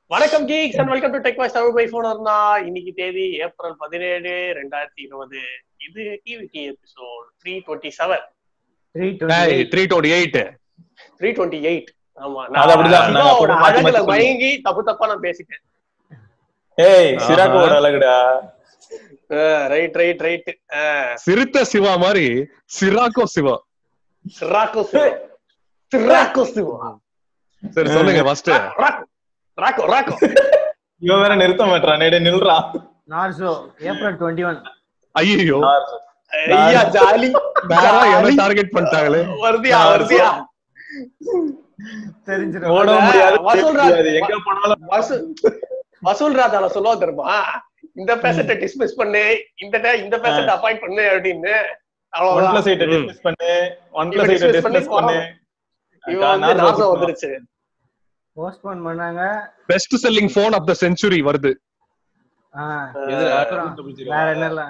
வணக்கம் geeks and welcome to tech voice Tamil by ஃபோனர்னா இன்னைக்கு தேதி ஏப்ரல் பதினேழு ரெண்டாயிரத்தி இருபது இது DVD episode three twenty seven three twenty three twenty eight three twenty eight ஆமா அது அப்படிதான். நான் நான் சிவாவோட அப்ப மாத்தி அழகுல மாத்தி மயங்கி தப்பு தப்பா நான் பேசிட்டேன் ஏய் சிராக்கோட அழகுடா ரைட் ரைட் ரைட் சிறுத்த சிவா மாதிரி சிராக்கோ சிவா சிராக்கோ சிவா சிராக்கோ சிவா சரி சொல்லுங்க ஃபர்ஸ்ட் ராக்கோ ராக்கோ ராக்கோ இவன் வேற நிறுத்த மாட்டான் நேடே நில்றா நார்சோ ஏப்ரல் டுவெண்ட்டி ஒன் ஐயோ ஐயா ஜாலி வேற என்ன ஜாலி. டார்கெட் பண்ணிட்டாங்களே வருதியா வருதியா தெரிஞ்சிடும் ஓட முடியாது வசூல் செய்ய முடியாது. எங்க போனாலும் வசூல் வசூல் ராஜால சொல்லுவா தெரியுமா இந்த பேசட்டை டிஸ்மிஸ் பண்ணு இந்த ti- இந்த பேசட்டை அப்பாயிண்ட் பண்ணு அப்படின்னு ஒன் அவ்வளவுதான் பிளஸ் எயிட்ட ம். டிஸ்மிஸ் பண்ணு ஒன் இவன் பிளஸ் எயிட்ட dismiss பண்ணி டிஸ்மிஸ் பண்ணு இவன் வந்து நார்சோ நாசம் கூப்பிடுவான். வந்துருச்சு போஸ்ட்போன் பண்ணாங்க best selling phone of the century வருது ஆ, எதுடா? அப்புறம் double zero. வேற என்னலாம்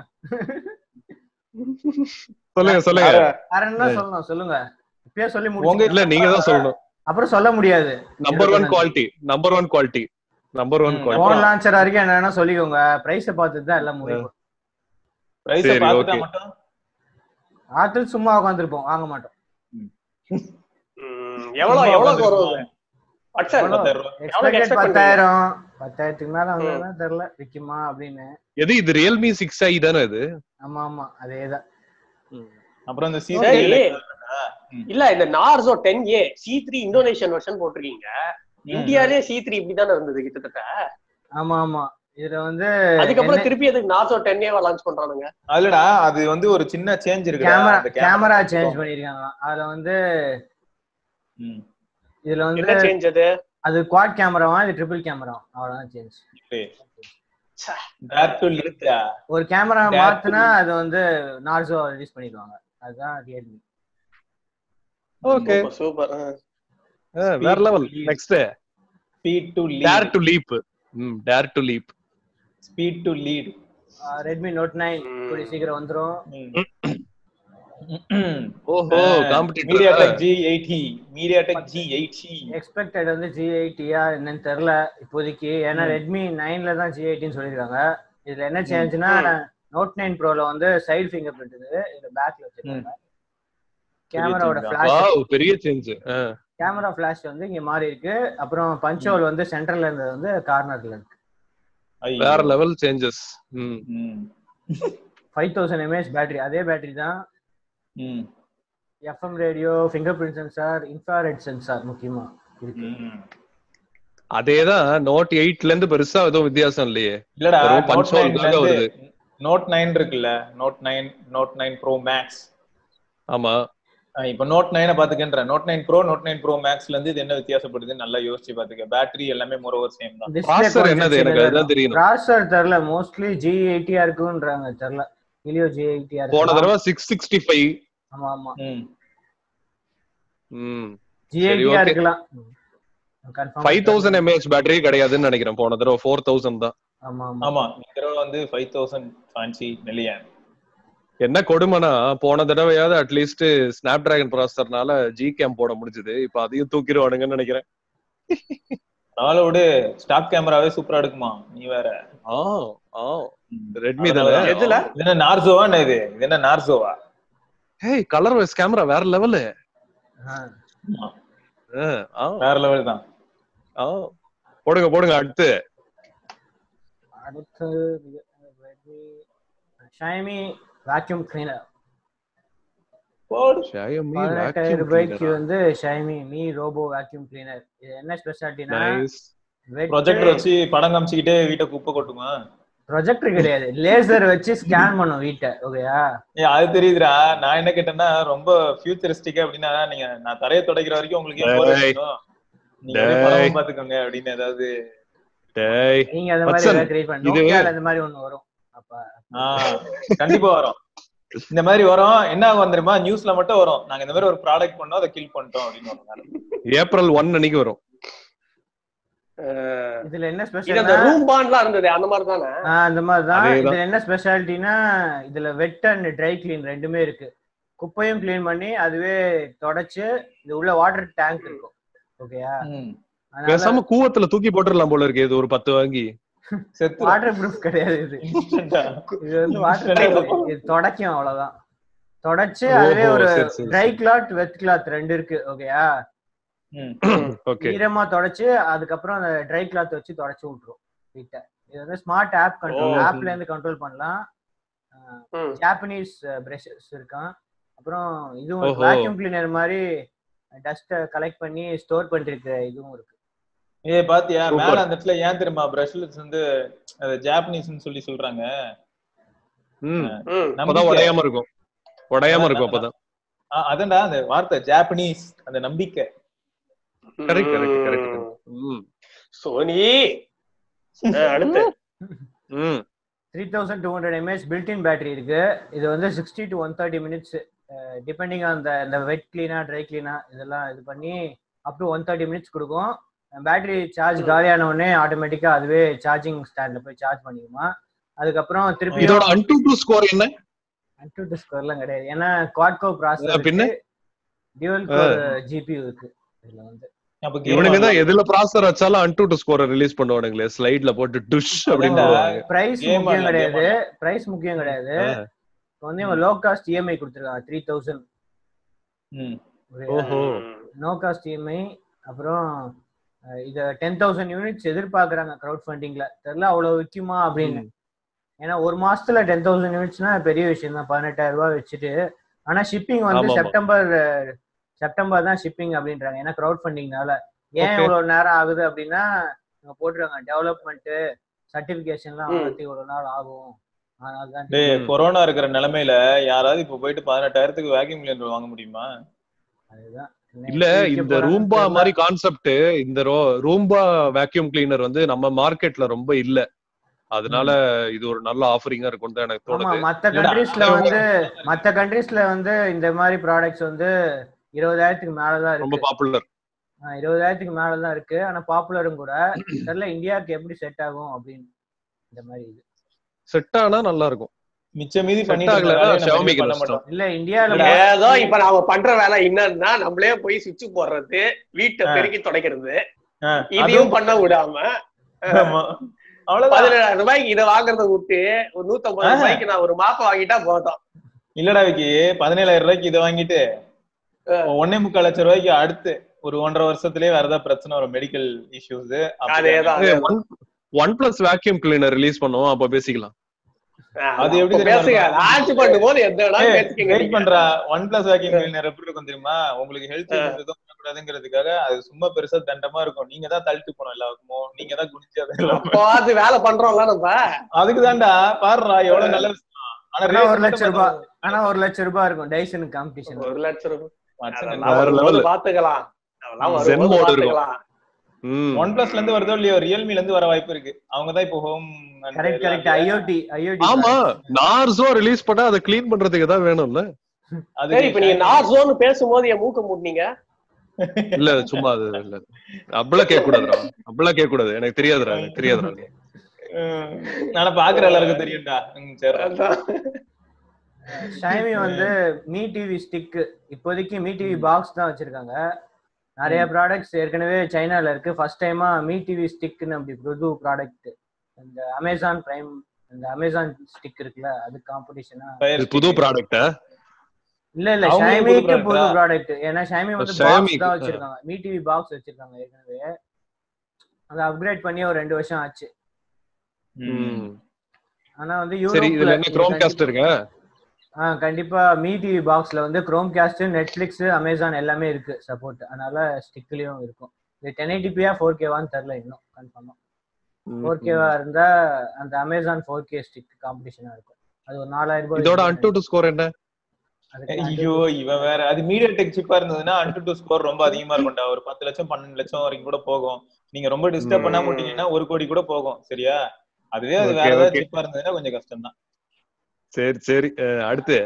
சொல்லுங்க சொல்லுங்க வேற என்ன சொல்லணும் சொல்லுங்க இப்பயே சொல்லி உங்க முடிச்சு இல்ல நீங்க தான் சொல்லணும் அப்புறம் சொல்ல முடியாது number one quality number one quality number one ம். குவாலிட்டி போன் லான்ச்சர் வரைக்கும் என்னன்னா சொல்லிக்கோங்க பிரைஸ பார்த்துட்டு தான் எல்லாம் முடியும் பிரைஸ சரி, பார்த்துட்டா okay. மட்டும் ஆத்துல சும்மா உட்காந்துருப்போம் வாங்க மாட்டோம் ம், எவ்வளவு எவ்வளவு வரும் வாட்ஸ்அப் எவ்வளவு? பத்தாயிரம் ரூபாய். எக்ஸ்பெக்டட் expect பத்தாயிரம் பத்தாயிரத்துக்கு மேல வந்ததுன்னா தெரியல விக்குமா அப்படின்னு எது இது ரியல்மி சிக்ஸ் ஐ தானே இது ஆமா ஆமா அதேதான் அப்புறம் இந்த சரி. சீசன் இல்ல இந்த Narzo ten A C three Indonesian version போட்டிருக்கீங்க இந்தியாலே சி த்ரீ இப்படிதானே இருந்தது கிட்டத்தட்ட ஆமா ஆமா இதுல வந்து அதுக்கப்புறம் திருப்பி அதுக்கு நார்சோ டென் ஏவா லான்ச் பண்றானுங்க அதுலடா அது வந்து ஒரு சின்ன சேஞ்ச் இருக்கு கேமரா கேமரா சேஞ்ச் பண்ணிருக்காங்க அதுல வந்து இதுல வந்து என்ன சேஞ்ச் அது அது குவாட் கேமராவா இது ட்ரிபிள் கேமரா அவ்வளவுதான் சேஞ்ச் டேர் டு லிட்டா ஒரு கேமரா Dare to மாத்துனா அது வந்து நார்சோ ரிலீஸ் பண்ணிடுவாங்க அதுதான் ரியல்மி ஓகே சூப்பர் வேற level next speed to dare lead to leap hmm dare to leap speed to lead Redmi Note nine கூடிய சீக்கிரம் வந்துரும் ஓஹோ media competitor tech G eighty media tech G eighty expected வந்து G எயிட்டியா என்னன்னு தெரியல இப்போதைக்கு ஏன்னா ம். ரெட்மி நைன்ல தான் ஜி எயிட்டின்னு சொல்லிருக்காங்க இதுல என்ன சேஞ்சுனா ம். நோட் நைன் ப்ரோல வந்து சைடு ஃபிங்கர் பிரிண்ட் இருக்குது இதுல பேக்ல வச்சிருக்காங்க கேமராவோட change ஃபிளாஷ் வாவ் பெரிய சேஞ்ச் கேமரா ஃபிளாஷ் வந்து இங்க மாறி இருக்கு அப்புறம் பஞ்ச் ஹோல் வந்து சென்டர்ல இருந்தது வந்து கார்னர்ல இருக்கு வேற லெவல் சேஞ்சஸ் ம் ஃபைவ் தௌசண்ட் எம்ஏஹெச் பேட்டரி அதே பேட்டரி தான் FM radio fingerprint sensor infrared sensor முக்கியமா இருக்கு அதேதான் நோட் எயிட்ல இருந்து பெருசா எதுவும் வித்தியாசம் இல்லையே இல்லடா வெறும் நோட் punch hole தாங்க வருது. நோட் நைன் இருக்குல்ல Note nine Note nine pro max ஆமா இப்ப நோட் நைனை பாத்துக்கன்ற Note nine pro Note nine pro மேக்ஸ்ல இருந்து இது என்ன வித்தியாசப்படுதுன்னு நல்லா யோசிச்சு பாத்துக்க பேட்டரி எல்லாமே மோர் ஓவர் சேம் தான் ப்ராசர் என்னது எனக்கு அதுதான் தெரியணும் ப்ராசர் தெரியல மோஸ்ட்லி ஜி எயிட்டியா இருக்குன்றாங்க தெரியல ஹீலியோ ஜி எயிட்டியா போன தடவை சிக்ஸ் சிக்ஸ்டி ஃபைவ் ஆமா ஆமா ம் ஜி சரி, எயிட்டியா okay. இருக்கலாம் confirm five thousand mAh battery கிடையாதுன்னு நினைக்கிறேன் போன தடவை ஃபோர் தௌசண்ட் தான் ஆமா ஆமா ஆமா இந்த தடவை வந்து ஃபைவ் தௌசண்ட் ஃபேன்சி மில்லியன் என்ன கொடுமைனா போன தடவையாவது அட்லீஸ்ட் ஸ்னாப் டிராகன் ப்ராசஸர்னால ஜி கேம் போட முடிஞ்சது இப்ப அதையும் தூக்கிடுவானுங்கன்னு நினைக்கிறேன் அதனால விடு ஸ்டாக் கேமராவே சூப்பரா எடுக்குமா நீ வேற ஆ ஆ ரெட்மி தானே அதனால- எதுல இது என்ன நார்சோவா என்ன இது இது என்ன நார்சோவா ஹேய் கலர் வைஸ் கேமரா வேற லெவலு ஆ வேற லெவல் தான் ஆ போடுங்க போடுங்க அடுத்து அடுத்து ஷைமி வேக்யூம் கிளீனர் போடு Xiaomi பதினெட்டாயிரம் vacuum ரூபாய்க்கு cleaner. வந்து Xiaomi Mi robot vacuum cleaner இது என்ன ஸ்பெஷாலிட்டினா Nice. ப்ரொஜெக்டர் வச்சு படம் காமிச்சுக்கிட்டே வீட்டை குப்பை கொட்டுமா ப்ரொஜெக்டர் கிடையாது லேசர் வச்சு ஸ்கேன் பண்ணும் வீட்டை ஓகேயா ஏ அது தெரியுதுடா நான் என்ன கேட்டேன்னா ரொம்ப ஃபியூச்சரிஸ்டிக்கா அப்படின்னா நீங்க நான் தரைய துடைக்கிற வரைக்கும் உங்களுக்கு ஏன் bore டேய். அடிக்கும்? நீங்க அப்படியே டேய். படமும் பாத்துக்கோங்க அப்படின்னு ஏதாவது டேய் நீங்க அந்த மாதிரி Watson, ஏதாவது கிரியேட் பண்ணி இது- நோக்கியால அந்த மாதிரி ஒண்ணு வரும் அப்ப ஆஹ் கண்டிப்பா வரும் இந்த மாதிரி வரும் என்ன ஆகும் தெரியுமா நியூஸ்ல மட்டும் வரும் நாங்க இந்த மாதிரி ஒரு ப்ராடக்ட் பண்ணோம் அதை கில் பண்ணிட்டோம் அப்படின்னு வரும் ஏப்ரல் ஒன் அன்னைக்கு வரும் அஹ், இதுல என்ன இது அந்த ஸ்பெஷல் ரூம் பாண்ட்லாம் இருந்தது அந்த மாதிரி தானே அந்த மாதிரி தான் அதேதான். இதுல என்ன ஸ்பெஷாலிட்டினா இதுல வெட் அண்ட் ட்ரை கிளீன் ரெண்டுமே இருக்கு குப்பையும் க்ளீன் பண்ணி அதுவே தொடச்சு இது உள்ள வாட்டர் டேங்க் இருக்கும் ஓகேயா அதனால பேசாம கூவத்துல தூக்கி போட்டுடலாம் போல இருக்கு இது ஒரு பத்து வாங்கி செத்து வாட்டர் ப்ரூஃப் கிடையாது இது Instant ஆ. இது வந்து வாட்டர் இது தொடக்கும் அவ்வளவுதான் தொடச்சு ஓஹோ, அதுவே ஒரு சரி, சரி, ட்ரை சரி. கிளாத் வெட் கிளாத் ரெண்டு இருக்கு ஓகேயா ம். ஓகே ஈரமா தொடச்சு அதுக்கப்புறம் அந்த ட்ரை கிளாத் வச்சு தொடச்சு விட்டுரும் வீட்டை இது வந்து ஸ்மார்ட் ஆப் கண்ட்ரோல் ஓ. ஆப்ல இருந்து கண்ட்ரோல் பண்ணலாம் ம். ஜாப்பனீஸ் பிரஷஸ் இருக்கான் அப்புறம் இதுவும் ஓஹோ. வேக்யூம் கிளீனர் மாதிரி டஸ்ட கலெக்ட் பண்ணி ஸ்டோர் பண்ணிருக்க இதுவும் இருக்கு ஏய் பாத்தியா Super. மேல அந்த இடத்துல ஏன் தெரியுமா பிரஷ்லெட்ஸ் வந்து அது ஜாப்பனீஸ்னு சொல்லி சொல்றாங்க ம் ம். அப்பதான் நம்பிக்கை. உடையாம இருக்கும் உடையாம இருக்கும் அப்பதான் ஆ, அதான்டா அந்த வார்த்தை ஜாப்பனீஸ் அந்த நம்பிக்கை Correct, correct, correct. ம். ம் சோனி ஆ, அடுத்து ம் three thousand two hundred mAh built-in battery இருக்கு இது வந்து sixty to one thirty minutes depending on இந்த வெட் கிளீனா ட்ரை கிளீனா இதெல்லாம் இது பண்ணி up to one thirty minutes கொடுக்கும் பேட்டரி சார்ஜ் காலியான உடனே ஆட்டோமேட்டிக்கா அதுவே சார்ஜிங் ஸ்டாண்ட்ல போய் சார்ஜ் பண்ணிக்குமா அதுக்கப்புறம் திருப்பி இதோட அன்டூ டூ ஸ்கோர் என்ன டூ ஸ்கோர்லாம் கிடையாது ஏன்னா குவாட்கோ ப்ராசஸர் பின்ன? டியூவல் கோர் ஜிபி இருக்கு இதுல வந்து அப்ப game இவனுங்க தான் ஆடலாம். எதுல ப்ராசர் வச்சாலும் அன்டூ டூ ஸ்கோரை ரிலீஸ் பண்ணுவானுங்களே ஸ்லைட்ல போட்டு டுஷ் அப்படின்னு அதான்டா. போடுவாங்க. பிரைஸ் Game முக்கியம் ஆடலாம், game கிடையாது பிரைஸ் முக்கியம் கிடையாது ஆ. இப்போ வந்து இவன் லோ காஸ்ட் இஎம்ஐ கொடுத்துருக்காங்க த்ரீ தௌசண்ட் ம். ஓஹோ நோ காஸ்ட் இஎம்ஐ அப்புறம் அஹ், இத டென் தௌசண்ட் யூனிட்ஸ் எதிர்பார்க்கறாங்க க்ரௌட் ஃபண்டிங்ல தெரியல அவ்வளவு விக்குமா அப்படின்னு ஏன்னா ஒரு மாசத்துல டென் தௌசண்ட் யூனிட்ஸ்னா பெரிய விஷயம் தான் பதினெட்டாயிரம் ரூபாய் வச்சுட்டு ஆனா ஷிப்பிங் வந்து ஆமாமா. செப்டம்பர் அஹ், செப்டம்பர் தான் ஷிப்பிங் அப்படின்றாங்க ஏன்னா க்ரௌட் ஃபண்டிங்னால ஏன் Okay. இவ்வளவு நேரம் ஆகுது அப்படின்னா இவங்க போட்டுருக்காங்க டெவலப்மெண்ட் சர்டிபிகேஷன்லாம் ம். ஆகிறதுக்கு இவ்வளவு நாள் ஆகும் அதனால தான் டேய் ம். கொரோனா இருக்கிற நிலைமையில யாராவது இப்ப போயிட்டு பதினெட்டாயிரத்துக்கு வேக்யூம் கிளீனர் வாங்க முடியுமா அதுதான் இல்ல என்ன இந்த போறாங்கன்னு ரூம்பா தெரியல. மாதிரி கான்செப்ட் இந்த ரோ- ரூம்பா வேக்யூம் கிளீனர் வந்து நம்ம மார்க்கெட்ல ரொம்ப இல்ல அதனால இது ஒரு நல்ல ஆஃபரிங்கா இருக்கும் தான் எனக்கு ஆமா தோணுது மத்த இல்லடா, கண்ட்ரீஸ்ல அது வந்து மத்த கண்ட்ரீஸ்ல வந்து இந்த மாதிரி ப்ராடக்ட்ஸ் வந்து இருபதாயிரத்துக்கு மேலதான் ரொம்ப இருக்கு பாப்புலர் ஆ, இருபதாயிரத்துக்கு மேலதான் இருக்கு ஆனா பாப்புலரும் கூட தெரியல இந்தியாவுக்கு எப்படி செட் ஆகும் அப்படின்னு இந்த மாதிரி இது செட் ஆனா நல்லா இருக்கும் மிச்ச மீதி Set பண்ணிட்டு இருந்த ஆகலைன்னா வேலையை நம்ம Xiaomi எதுவும் பண்ண க்கு மாட்டோம் இல்ல இந்தியால இல்லடா. ஏதோ இப்ப நாம பண்ற வேலை என்னன்னா நம்மளே போய் சுவிட்ச் போடுறது வீட்டை ஆ. பெருக்கி துடைக்கிறது ஆ, இதையும் அதுவும் பண்ண விடாம ஆமா. அவ்வளவுதான் பதினேழாயிரம் ரூபாய்க்கு இதை வாங்குறத விட்டு ஒரு நூத்தம்பது ஆஹா. ரூபாய்க்கு நான் ஒரு மாப்ப வாங்கிட்டா போதும் இல்லடா விக்கி பதினேழாயிரம் ரூபாய்க்கு இதை வாங்கிட்டு ஆ. ஒன்னே முக்கால் லட்சம் ரூபாய்க்கு அடுத்து ஒரு ஒன்றரை வருஷத்துலயே வேற ஏதாவது பிரச்சனை வரும் மெடிக்கல் இஷ்யூஸ் அதேதான் one one plus vacuum cleaner release பண்ணுவோம் அப்ப பேசிக்கலாம் அது எப்படி அப்ப தெரியுமா பேசுங்க இருக்கும்? லான்ச் பண்ணும் போது எந்த வேணாலும் பேசிக்கங்க வெயிட் நீங்க. பண்றா ஒன் பிளஸ் வேக்கிங் கிளீனர் எப்படி இருக்கும் தெரியுமா உங்களுக்கு ஹெல்த் எதுவும் பண்ணக்கூடாதுங்கிறதுக்காக அது சும்மா பெருசா தண்டமா இருக்கும் நீங்க தான் தள்ளிட்டு போனோம் எல்லாருக்கும் நீங்க தான் குனிஞ்சு அதெல்லாம் அப்போவாது வேலை பண்றோம்ல நம்ம அதுக்கு தான்டா பாருடா எவ்வளவு நல்ல விஷயம் ஆனா ஆனா rate ஒரு லட்சம் மட்டும் ரூபாய் ஆனா ஒரு லட்சம் ரூபாய் இருக்கும் டைசனுக்கு காம்படிஷன் ஒரு லட்சம் ரூபாய் மச்சான் அதெல்லாம் வேற வரும்போது level. பாத்துக்கலாம் அதெல்லாம் Zen வரும்போது mode இருக்கும். பாத்துக்கலாம் ம் ஒன் பிளஸ்ல இருந்து வருதோ இல்லையோ ரியல்மில இருந்து வர வாய்ப்பு இருக்கு அவங்க தான் இப்போ home correct correct IoT IoT ஆமா நார்ஸோ ரிலீஸ் பண்ணா அதை க்ளீன் பண்றதுக்கு தான் வேணும்ல சரி இப்ப நீங்க நார்ஸோன்னு பேசும்போது என் மூக்க மூட்டினீங்க இல்ல சும்மா அது இல்ல அப்படிலாம் கேட்க கூடாதுடா அப்படிலாம் கேட்க கூடாது எனக்கு தெரியாதுடா எனக்கு தெரியாதுடா ஆனா பாக்குற எல்லாருக்கும் தெரியும்டா ம், சரி அதான். ஷைமி வந்து மீ டிவி ஸ்டிக் இப்போதைக்கு மீ டிவி பாக்ஸ் தான் வச்சிருக்காங்க நிறைய ப்ராடக்ட்ஸ் ஏற்கனவே சைனால இருக்கு ஃபர்ஸ்ட் டைமா மீ டிவி ஸ்டிக்னு அப்படி புது ப்ராடக்ட் இந்த அமேசான் பிரைம் இந்த அமேசான் ஸ்டிக் இருக்குல்ல அது காம்படிஷனா Fire இது புது stick. ப்ராடக்ட் இல்ல இல்ல அவங்களுக்கு புது ஷைமிக்கு புது product-ஆ? ப்ராடக்ட் ஏன்னா ஷைமி வந்து Xiaomi பாக்ஸ் க்கு, தான் ஆ. வச்சிருக்காங்க மீ டிவி பாக்ஸ் வச்சிருக்காங்க ஏற்கனவே அதை அப்கிரேட் பண்ணி ஒரு ரெண்டு வருஷம் ஆச்சு ம். ஆனா வந்து சரி இதுல யூரோப்ல என்ன இது குரோம் காஸ்ட் கண்டிப்பா- இருக்க ஆ கண்டிப்பா மீ டிவி பாக்ஸ்ல வந்து குரோம் காஸ்ட் நெட்ஃபிளிக்ஸ் அமேசான் எல்லாமே இருக்கு சப்போர்ட் அதனால ஸ்டிக்லயும் இருக்கும் இது டென் எயிட்டிபியா ஃபோர் கேவான்னு தெரியல இன்னும் கன்ஃபார்மா ஃபோர் கேவா இருந்தா அந்த அமேசான் ஃபோர் கே ஸ்டிக் காம்படிஷனா இருக்கும் அது ஒரு நாலாயிரம் ரூபாய் இதோட அன்டூ டு ஸ்கோர் என்ன அதுக்கு ஐயோ இவன் வேற அது மீடியா டெக் சிப்பா இருந்ததுன்னா அன்டு டூ ஸ்கோர் ரொம்ப அதிகமா இருக்கும்டா ஒரு பத்து லட்சம் பன்னெண்டு லட்சம் வரைக்கும் கூட போகும் நீங்க ரொம்ப டிஸ்டர்ப் பண்ணாம விட்டீங்கன்னா ஒரு கோடி கூட போகும் சரியா அதுவே அது வேற Okay, ஏதாவது okay. சிப்பா இருந்ததுன்னா கொஞ்சம் கஷ்டம் தான் சரி சரி அஹ், அடுத்து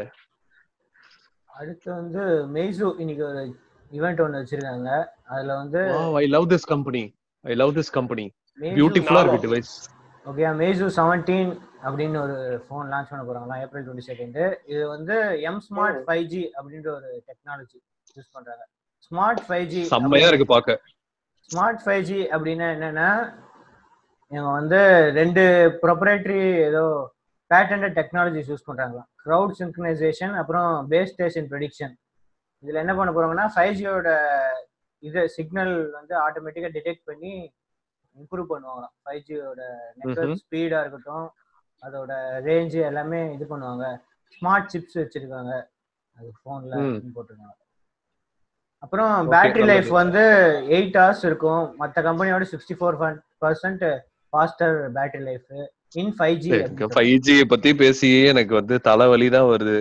அடுத்து வந்து மெய்சு இன்னைக்கு ஒரு ஈவெண்ட் ஒன்று வச்சிருக்காங்க அதுல வந்து I love this company I love this company Meizu- பியூட்டிஃபுல்லா இருக்கு டிவைஸ் ஓகே மேசு செவன்டீன் அப்படின்னு ஒரு ஃபோன் லான்ச் பண்ண போறாங்களா ஏப்ரல் டுவெண்ட்டி செகண்ட் இது வந்து எம் ஸ்மார்ட் ஃபைவ் ஜி அப்படின்ற ஒரு டெக்னாலஜி யூஸ் பண்றாங்க ஸ்மார்ட் ஃபைவ் ஜி செம்மையா இருக்கு பாக்க ஸ்மார்ட் ஃபைவ் ஜி அப்படின்னா என்னன்னா இவங்க வந்து ரெண்டு ப்ரொப்ரேட்டரி ஏதோ பேட்டன்ட் டெக்னாலஜிஸ் யூஸ் பண்றாங்களா க்ரௌட் சிங்க்ரனைசேஷன் அப்புறம் பேஸ் ஸ்டேஷன் ப்ரெடிக்ஷன் இதுல என்ன பண்ண போறாங்கன்னா ஃபைவ் ஜியோட இது சிக்னல் வந்து ஆட்டோமேட்டிக்கா டிடெக்ட் பண்ணி இம்ப்ரூவ் பண்ணுவாங்களாம் ஃபைவ் ஜியோட நெட்ஒர்க் ஸ்பீடா இருக்கட்டும் அதோட ரேஞ்சு எல்லாமே இது பண்ணுவாங்க ஸ்மார்ட் சிப்ஸ் வச்சிருக்காங்க அது ஃபோன்ல ம். போட்டிருக்காங்க அப்புறம் Okay, பேட்டரி நல்லது. லைஃப் வந்து எயிட் ஹவர்ஸ் இருக்கும் மற்ற கம்பெனியோட sixty four percent faster battery life in five G five G பத்தி பேசியே எனக்கு வந்து தலைவலி தான் வருது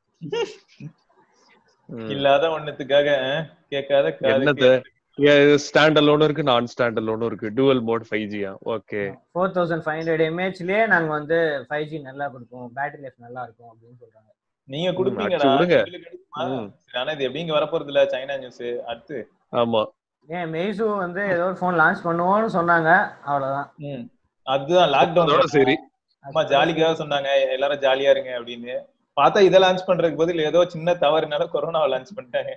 ம். இல்லாத ஒண்ணுத்துக்காக அஹ், கேட்காத காது என்னத்த ஸ்டாண்ட் அலோனும் இருக்கு நான் ஸ்டாண்ட் அலோனும் இருக்கு டுவல் மோட் ஃபைவ் ஜியா okay four thousand five hundred எம்ஏஹெச்லயே நாங்க வந்து ஃபைவ் ஜி நல்லா கொடுப்போம் பேட்டரி லைஃப் நல்லா இருக்கும் அப்படின்னு சொல்றாங்க நீங்க கொடுப்பீங்கடா அடிச்சு விடுங்க. எங்களுக்கு எடுக்குமா? ம். சரி, ஆனா இது எப்படி இங்க வரப்போறது இல்ல சைனா நியூஸ் அடுத்து ஆமா ஏன் மெய்சு வந்து ஏதோ ஒரு ஃபோன் லான்ச் பண்ணுவோம்னு சொன்னாங்க அவ்வளவுதான் ம். அதுதான் அதோட லாக்டவுன் சரி அம்மா ஜாலிக்காக சொன்னாங்க எல்லாரும் ஜாலியா இருங்க அப்படின்னு பார்த்தா இதை லான்ச் பண்றதுக்கு பதில் ஏதோ சின்ன தவறுனால கொரோனாவை லான்ச் பண்ணிட்டாங்க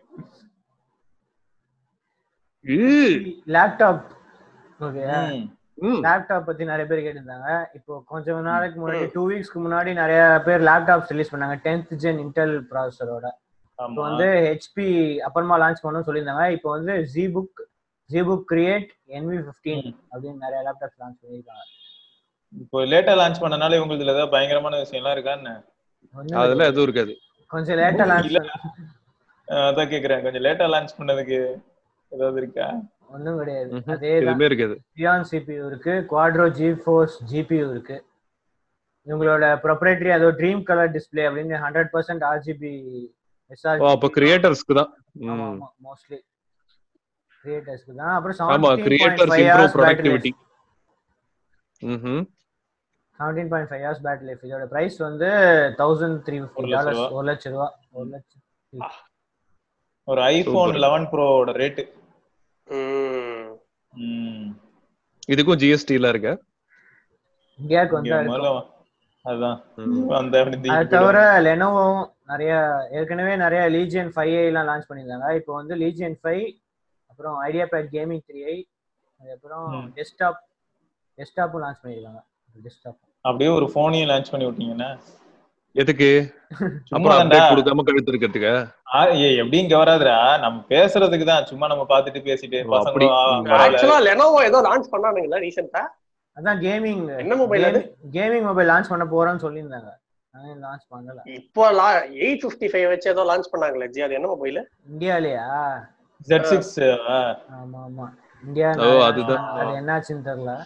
ஈ, லேப்டாப் ஓகே ம். ம். லேப்டாப் பத்தி நிறைய பேர் கேட்டிருந்தாங்க இப்போ கொஞ்சம் நாளைக்கு முன்னாடி டூ வீக்ஸ்க்கு முன்னாடி நிறைய பேர் லேப்டாப்ஸ் ரிலீஸ் பண்ணாங்க டென்த் ஜென் இன்டெல் ப்ராசஸரோட இப்போ ஆமா வந்து ஹெச்பி அப்புறமா லான்ச் பண்ணணும்னு சொல்லியிருந்தாங்க இப்போ வந்து G book G book create NV fifteen அப்படின்னு நிறைய லேப்டாப்ஸ் லான்ச் பண்ணியிருக்காங்க இப்போ லேட்டா லான்ச் பண்ணனால இவங்களுக்கு ஏதாவது பயங்கரமான விஷயம் எல்லாம் இருக்கா என்ன ஒண்ணும் அதெல்லாம் எதுவும் இருக்காது கொஞ்சம் லேட்டா லான்ச் இல்ல. அஹ் அதான் கேக்குறேன் கொஞ்சம் லேட்டா லான்ச் பண்ணதுக்கு ஏதாவது இருக்கா ஒன்றும் கிடையாது ம்ஹும். அதே தான் எதுவுமே இருக்காது பியான் சிபியூ இருக்கு குவாட்ரோ ஜி ஃபோர்ஸ் ஜிபியூ இருக்கு இவங்களோட ப்ரொப்ரேட்டரி அதோ ட்ரீம் கலர் டிஸ்ப்ளே அப்படின்னு ஹண்ட்ரட் பர்சன்ட் ஆர்ஜிபி ஓ அப்ப கிரியேட்டர்ஸ்க்கு தான் ஆமா ம். ஆமா மோஸ்ட்லி கிரியேட்டர்ஸ்க்கு தான் அப்புறம் ஆமா seventeen creators point improve five productivity ம்ஹும் seventeen point five hours battery life இதோட பிரைஸ் வந்து தௌசண்ட் த்ரீ ஃபிஃப்டி ஒரு லட்ச டாலர்ஸ் ரூபா. ஒரு லட்ச ரூபா ஒரு லட்சம் ஒரு ஐபோன் Super. லெவன் ப்ரோவோட ரேட்டு ம். இதுக்கும் ஜிஎஸ்டி எல்லாம் இருக்கா இந்தியாவுக்கு வந்து இருக்கும். முதல்ல அதான் ம். அந்த அப்படி அது தூக்கிட்டு தவிர லெனோவும் நிறைய ஏற்கனவே நிறைய லீஜியன் ஃபைவ் எல்லாம் லான்ச் பண்ணியிருந்தாங்க இப்போ வந்து லீஜியன் ஃபைவ் அப்புறம் IdeaPad gaming three I அதுக்கப்புறம் ம். டெஸ்க்டாப் டெஸ்க்டாப்பும் லான்ச் பண்ணியிருக்காங்க டெஸ்க்டாப் அப்படியே ஒரு போனையும் லான்ச் பண்ணி விட்டீங்கன்னா எதுக்கு சும்மா அப்புறம் தான்டா. அப்டேட் கொடுக்காம கழுத்து இருக்கிறதுக்கு ஆ, ஏய் எப்படி இங்க வராதுடா நம்ம பேசுறதுக்கு தான் சும்மா நம்ம பாத்துட்டு பேசிட்டு ஓ, அப்படி. பசங்களும் ஆ, ம். பரவாயில்ல. ஆக்சுவலா லெனோவோ ஏதோ லான்ச் பண்ணானுங்களா ரீசெண்டா அதான் கேமிங் என்ன mobile அது? கேமிங் மொபைல் லான்ச் பண்ண போறோம்னு சொல்லியிருந்தாங்க லான்ச் பண்ணல இப்போ எயிட் பிப்டி ஃபைவ் வச்சு ஏதோ லான்ச் பண்ணாங்களே ஜி அது என்ன மொபைல் இந்தியாலயா Z6 ஆ, ஆமா ஆமா இந்தியா ஓ, அதுதான். அது என்னாச்சுன்னு தெரியல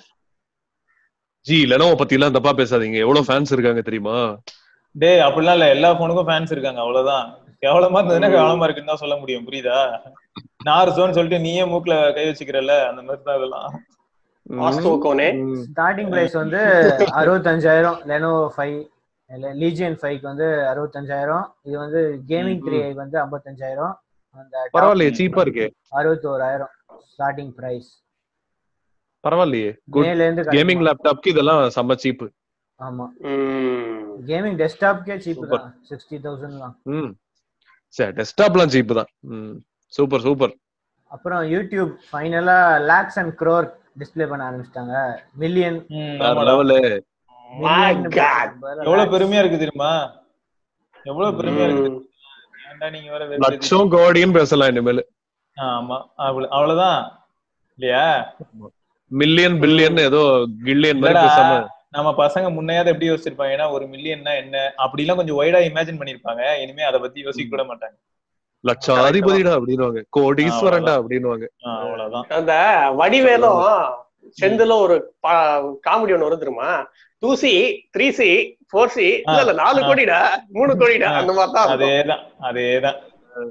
ஜி லெனோவோ பத்தி எல்லாம் தப்பா பேசாதீங்க எவ்வளவு ஃபேன்ஸ் இருக்காங்க தெரியுமா டேய் அப்படிலாம் இல்ல எல்லா போனுக்கும் ஃபேன்ஸ் இருக்காங்க அவ்வளவுதான் கேவலமா இருந்ததுன்னா கேவலமா இருக்குன்னு தான் சொல்ல முடியும் புரியுதா நார்சோன்னு சொல்லிட்டு நீயே மூக்குல கை வச்சுக்கிறல்ல அந்த மாதிரி தான் இதெல்லாம் வாஸ்து கோனே ம். ஸ்டார்டிங் பிரைஸ் வந்து அறுபத்தஞ்சாயிரம் லெனோவோ ஃபைவ் லீஜியன் ஃபைவ்க்கு வந்து அறுபத்தஞ்சாயிரம் இது வந்து கேமிங் ம், த்ரீ ஐக்கு வந்து ஐம்பத்தஞ்சாயிரம் அந்த பரவாயில்லையே சீப்பா இருக்கே அறுபத்தோராயிரம் ஸ்டார்டிங் பிரைஸ் பரவாயில்லையே குட் மேல இருந்து கேமிங் லேப்டாப்க்கு இதெல்லாம் செம்ம சீப் ஆமா ம். கேமிங் டெஸ்க்டாப்க்கே சீப் Super. தான் சிக்ஸ்டி தௌசண்ட் தான் ம் சரி டெஸ்க்டாப்லாம் சீப் தான் ம் சூப்பர் சூப்பர் அப்புறம் யூடியூப் ஃபைனலா லேக்ஸ் அண்ட் க்ரோர் டிஸ்ப்ளே பண்ண ஆரம்பிச்சிட்டாங்க மில்லியன் ம், வேற ஆமாடா. Level My God. எவ்வளவு பெருமையா இருக்கு தெரியுமா எவ்வளவு பெருமையா இருக்கு ம். ஏன்டா நீங்க வேற வெறுப்பு லட்சம் கோடின்னு பேசலாம் இனிமேல் ஆமா அவ்வளவு அவ்வளவுதான் இல்லையா மில்லியன் பில்லியன் ஏதோ கில்லியன் மாதிரி இல்லடா, பேசாம நம்ம பசங்க முன்னையாவது எப்படி யோசிச்சிருப்பாங்க ஏன்னா ஒரு மில்லியன்னா என்ன அப்படி எல்லாம் கொஞ்சம் வைடா இமேஜின் பண்ணிருப்பாங்க இனிமே அதை பத்தி யோசிக்க கூட மாட்டாங்க லட்சாதிபதிடா அப்படின்னுவாங்க கோடீஸ்வரன்டா அப்படின்னுவாங்க ஆ, அவ்வளவுதான் அந்த வடிவேலும் செந்தில ஒரு காமெடி ஒண்ணு வரும் தெரியுமா two C three C four C இல்ல இல்ல நாலு ஆ. கோடிடா மூணு கோடிடா ஆ. அந்த மாதிரி தான் இருக்கும். அதேதான் அதேதான்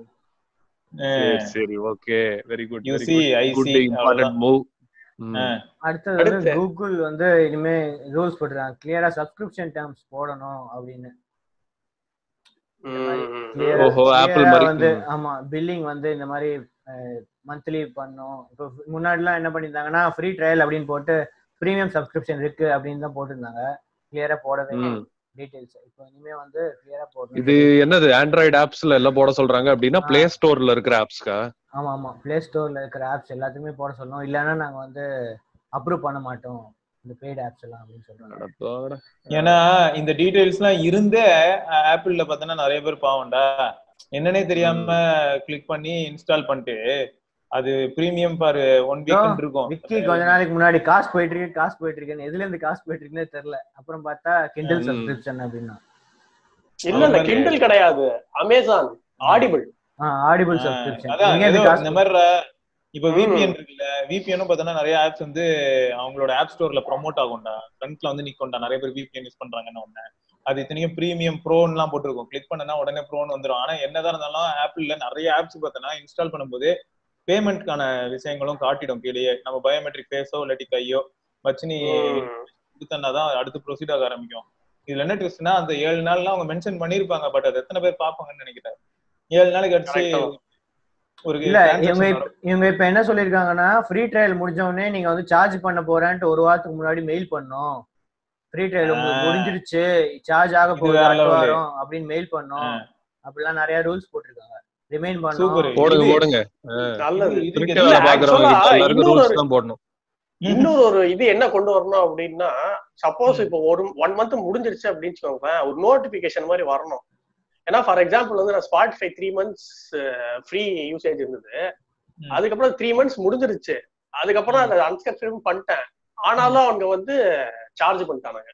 சரி சரி okay very good You very see, good I good see, important move அடுத்தது வந்து அடுத்து. கூகுள் வந்து இனிமே ரூல்ஸ் போட்டுருக்காங்க கிளியரா சப்ஸ்கிரிப்ஷன் டேர்ம்ஸ் போடணும் அப்படின்னு ம். Clear- ஓஹோ, clear Apple ஆ மாதிரி. வந்து ம். ஆமா பில்லிங் வந்து இந்த மாதிரி மந்த்லி பண்ணும் இப்போ முன்னாடி எல்லாம் என்ன பண்ணியிருந்தாங்கன்னா ஃப்ரீ ட்ரையல் அப்படின்னு போட்டு ப்ரீமியம் சப்ஸ்கிரிப்ஷன் இருக்கு அப்படின்னு தான் போட்டிருந்தாங்க கிளியரா போடவே ம். டீடைல்ஸ் இப்போ இனிமே வந்து கிளியரா போடணும் இது என்னது ஆண்ட்ராய்டு ஆப்ஸ்ல எல்லாம் போட சொல்றாங்க அப்படின்னா ஆ. பிளே ஸ்டோர்ல இருக்கிற ஆப்ஸ்க்கா ஆமா ஆமா பிளே ஸ்டோர்ல இருக்கிற ஆப்ஸ் எல்லாத்துக்குமே போட சொல்லணும் இல்லைன்னா நாங்க வந்து அப்ரூவ் பண்ண மாட்டோம் இந்த பெய்டு ஆப்ஸ் எல்லாம் அப்படின்னு சொல்றாங்க அடப்பாடா. ஏன்னா இந்த டீடைல்ஸ் எல்லாம் இருந்தே ஆப்பிள்ல பார்த்தோன்னா நிறைய பேர் பாவம்டா என்னன்னே தெரியாம கிளிக் பண்ணி இன்ஸ்டால் பண்ணிட்டு அது பிரீமியம் பாரு ஒன் வீக் இருக்கும் விக்கி கொஞ்ச நாளைக்கு முன்னாடி காசு போயிட்டு இருக்கு காசு போயிட்டு இருக்குன்னு எதுல இருந்து காசு போயிட்டு இருக்குன்னே தெரியல அப்புறம் பார்த்தா கிண்டல் ம். சப்ஸ்கிரிப்ஷன் அப்படின்னா இல்ல இல்ல கிண்டல் கிடையாது Amazon Audible Audible ah subscription அதான் எங்க ஏதோ இருந்து காசு இந்த மாதிரி இப்ப ம். விபிஎன் இருக்குல்ல விபிஎனும் பார்த்தோன்னா நிறைய ஆப்ஸ் வந்து அவங்களோட ஆப் ஸ்டோர்ல ப்ரோமோட் ஆகும்டா ஃப்ரண்ட்ல வந்து நிக்கும்டா நிறைய பேர் விபிஎன் யூஸ் பண்றாங்கன்னு ஒண்ணு அது இத்தனையும் பிரீமியம் ப்ரோன் எல்லாம் போட்டிருக்கும் கிளிக் பண்ணனா உடனே ப்ரோன் வந்துரும் ஆனா என்னதான் இருந்தாலும் ஆப்பிள்ல நிறைய ஆப்ஸ் பார்த்தோன்னா இன்ஸ்டால் பண்ணும்போது பேமெண்ட்கான விஷயங்களும் காட்டிடும் கீழேயே நம்ம பயோமெட்ரிக் ஃபேஸோ இல்லாட்டி கையோ வச்சு நீ கொடுத்தனா தான் அடுத்து ப்ரொசீட் ஆக ஆரம்பிக்கும் இதுல என்ன ட்விஸ்ட்னா அந்த ஏழு நாள்லாம் அவங்க மென்ஷன் பண்ணிருப்பாங்க பட் அது எத்தனை பேர் பாப்பாங்கன்னு நினைக்கிறேன் ஏழு நாளைக்கு அடிச்சு Correct. ஒரு இல்ல transaction இவங்க இப்ப- நடக்கும். இவங்க இப்ப என்ன சொல்லிருக்காங்கன்னா ஃப்ரீ ட்ரையல் முடிஞ்ச உடனே நீங்க வந்து சார்ஜ் பண்ண போறேன்ட்டு ஒரு வாரத்துக்கு முன்னாடி மெயில் பண்ணோம் ஃப்ரீ ட்ரையல் உங்களுக்கு ஆ. முடிஞ்சிருச்சு சார்ஜ் ஆக இது போகுது வேற அடுத்த level. வாரம் அப்படின்னு மெயில் பண்ணோம் அப்படிலாம் நிறைய ரூல்ஸ் போட்டிருக்காங்க ரிமைன் Super. பண்ணோம் போடுங்க இது- போடுங்க நல்லது இது- இதுக்கு கிரிக்கெட் இல்ல, வேலை பாக்குறவங்க actually, எல்லாருக்கும் இன்னொரு ரூல்ஸ் தான் போடணும் இன்னொரு ஒரு இது என்ன கொண்டு வரணும் அப்படின்னா சப்போஸ் இப்போ ஒரு ஒன் மந்த் முடிஞ்சிருச்சு அப்படின்னு வச்சுக்கோங்களேன் ஒரு நோட்டிபிகேஷன் மாதிரி வரணும் ஏன்னா ஃபார் எக்ஸாம்பிள் வந்து நான் Spotify three months free usage இருந்தது ம். அதுக்கப்புறம் த்ரீ மந்த்ஸ் முடிஞ்சிருச்சு அதுக்கப்புறம் அதை அன்சப்ஸ்கிரைப் பண்ணிட்டேன் ஆனாலும் அவங்க வந்து சார்ஜ் பண்ணிட்டானுங்க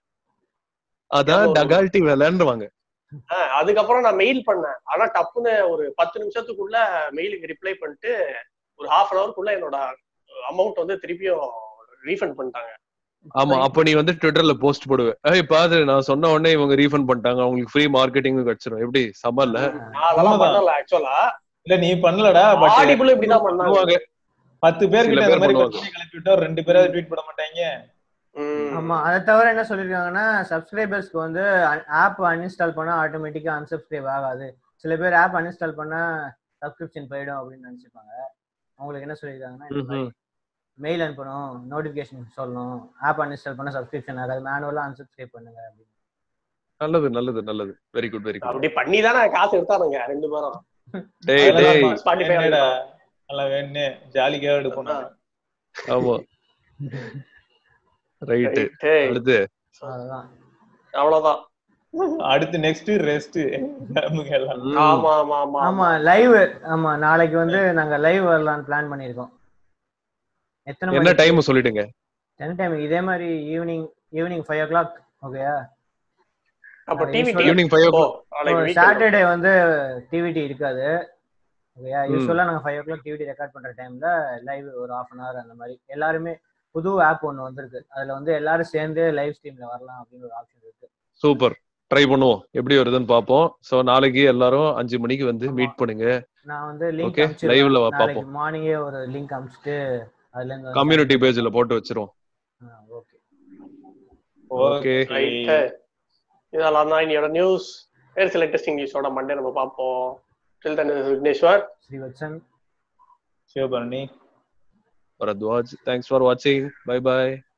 அதான் ஒரு- டகால்ட்டி விளையாண்டுவாங்க ஆஹ் அதுக்கப்புறம் நான் மெயில் பண்ணேன் ஆனா டப்புன்னு ஒரு பத்து நிமிஷத்துக்குள்ள மெயிலுக்கு ரிப்ளை பண்ணிட்டு ஒரு ஹாஃப் அன் ஹவருக்குள்ள என்னோட அமௌண்ட் வந்து திருப்பியும் ரீஃபண்ட் பண்ணிட்டாங்க ஆமா அப்ப நீ வந்து ட்விட்டர்ல போஸ்ட் போடுவ ஏய் பாரு நான் சொன்ன உடனே இவங்க ரீஃபண்ட் பண்ணிட்டாங்க அவங்களுக்கு ஃப்ரீ மார்க்கெட்டிங் கிடைச்சிரும் எப்படி சமல்ல நான் அதெல்லாம் உண்மைதான். பண்ணல ஆக்சுவலா இல்ல நீ பண்ணலடா பட் ஆடிபிள் இப்படிதான் பண்ணாங்க பண்ணுவாங்க பத்து பேர் சில கிட்ட பேர் இந்த மாதிரி பண்ணுவாங்க. பிரச்சனை கிளப்பி விட்டா ஒரு ரெண்டு பேராவது ட்வீட் பண்ண மாட்டாங்க ம். ஆமா அதை தவிர என்ன சொல்லிருக்காங்கன்னா சப்ஸ்கிரைபர்ஸ்க்கு வந்து ஆப் அன்இன்ஸ்டால் பண்ணா ஆட்டோமேட்டிக்கா அன்சப்ஸ்கிரைப் ஆகாது சில பேர் ஆப் அன்இன்ஸ்டால் பண்ணா சப்ஸ்கிரிப்ஷன் போயிடும் அப்படின்னு நினைச்சிருப்பாங்க அவங்களுக்கு என்ன சொல்லியிருக்காங்கன்னா இந்த மாதிரி மெயில் அனுப்பணும் நோட்டிபிகேஷன் சொல்லணும் ஆப் அன்இன்ஸ்டால் பண்ணா சப்ஸ்கிரிப்ஷன் ஆகாது மேனுவலா அன்சப்ஸ்கிரைப் பண்ணுங்க அப்படின்னு நல்லது நல்லது நல்லது வெரி குட் வெரி குட் அப்படி பண்ணி தானே காசு எடுத்தானுங்க ரெண்டு பேரும் டேய் டேய் அதெல்லாம் Spotify என்னடா, நல்லா வேணும்னு ஜாலிக்காக எடுப்போம் நாங்க. ஆமா ரைட் Right. அடுத்து அதுதான் அவ்வளவுதான் அடுத்து நெக்ஸ்ட் ரெஸ்ட் எல்லாம் ம். ஆமா ஆமா ஆமா ஆமா லைவ் ஆமா நாளைக்கு வந்து நாங்க லைவ் வரலாம்னு பிளான் பண்ணிருக்கோம் எத்தனை என்ன டைம் சொல்லிடுங்க என்ன டைம் இதே மாதிரி evening evening five o'clock ஓகேயா அப்ப TV usually- evening five o நாளைக்கு weekend. சாட்டர்டே வந்து டிவிடி இருக்காது ஓகேயா ம். யூஸ்வலா நாங்க five o'clock DVD record பண்ற டைம்ல லைவ் ஒரு ஹாஃப் அன் ஹவர் அந்த மாதிரி எல்லாருமே புது ஆப் ஒன்று வந்திருக்கு அதுல வந்து எல்லாரும் சேர்ந்து லைவ் ஸ்ட்ரீம்ல வரலாம் அப்படின்னு ஒரு ஆப்ஷன் இருக்கு சூப்பர் ட்ரை பண்ணுவோம் எப்படி வருதுன்னு பாப்போம் சோ நாளைக்கு எல்லாரும் அஞ்சு மணிக்கு வந்து ஆமா. மீட் பண்ணுங்க நான் வந்து லிங்க் Okay, live ல வா நாளைக்கு பார்ப்போம். மார்னிங்கே ஒரு லிங்க் அனுப்பிச்சிட்டு அதுல இருந்து கம்யூனிட்டி பேஜ்ல போட்டு வச்சிருவோம் ஓகே ஓகே Right. இதெல்லாம் தான் இன்னையோட நியூஸ் வேறு சில டெஸ்டிங் நியூஸோட மண்டே நம்ம பார்ப்போம் till then Vigneshwar Srivatsan Sivabharani Bharadwaj thanks for வாட்சிங் பை பை